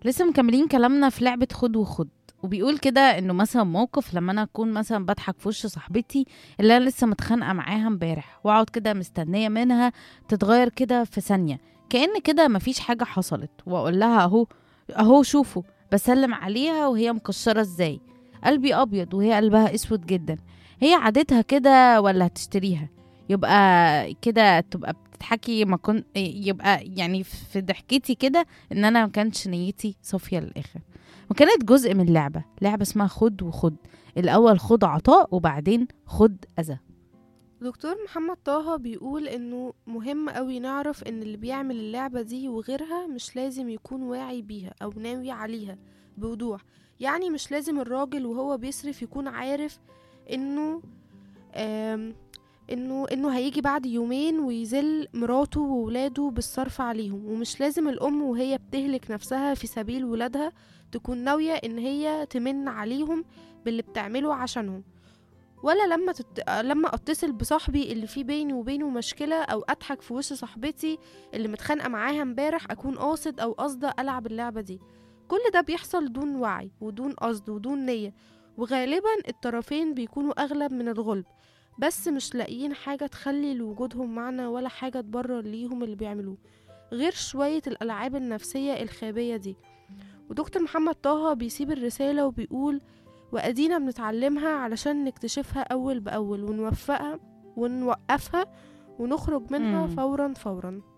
لسه مكملين كلامنا في لعبة خد وخد وبيقول كده انه مثلا موقف لما انا اكون مثلا بضحك في وش صاحبتي اللي انا لسه متخانقه معاها امبارح واقعد كده مستنيه منها تتغير كده في ثانيه كأن كده مفيش حاجه حصلت واقول لها اهو اهو شوفوا بسلم عليها وهي مكشره ازاي قلبي ابيض وهي قلبها اسود جدا هي عادتها كده ولا هتشتريها يبقى كده تبقى بتضحكي ما كن يبقى يعني في ضحكتي كده ان انا ما كانش نيتي صافيه للاخر وكانت جزء من لعبه لعبه اسمها خد وخد الاول خد عطاء وبعدين خد اذى دكتور محمد طه بيقول انه مهم قوي نعرف ان اللي بيعمل اللعبة دي وغيرها مش لازم يكون واعي بيها او ناوي عليها بوضوح يعني مش لازم الراجل وهو بيصرف يكون عارف انه آم انه انه هيجي بعد يومين ويذل مراته وولاده بالصرف عليهم ومش لازم الام وهي بتهلك نفسها في سبيل ولادها تكون ناوية ان هي تمن عليهم باللي بتعمله عشانهم ولا لما تت... لما اتصل بصاحبي اللي في بيني وبينه مشكله او اضحك في وش صاحبتي اللي متخانقه معاها امبارح اكون قاصد او قاصده العب اللعبه دي كل ده بيحصل دون وعي ودون قصد ودون نيه وغالبا الطرفين بيكونوا اغلب من الغلب بس مش لاقيين حاجه تخلي لوجودهم معنى ولا حاجه تبرر ليهم اللي بيعملوه غير شويه الالعاب النفسيه الخابيه دي ودكتور محمد طه بيسيب الرساله وبيقول وأدينا بنتعلمها علشان نكتشفها أول بأول ونوفقها ونوقفها ونخرج منها مم. فورا فورا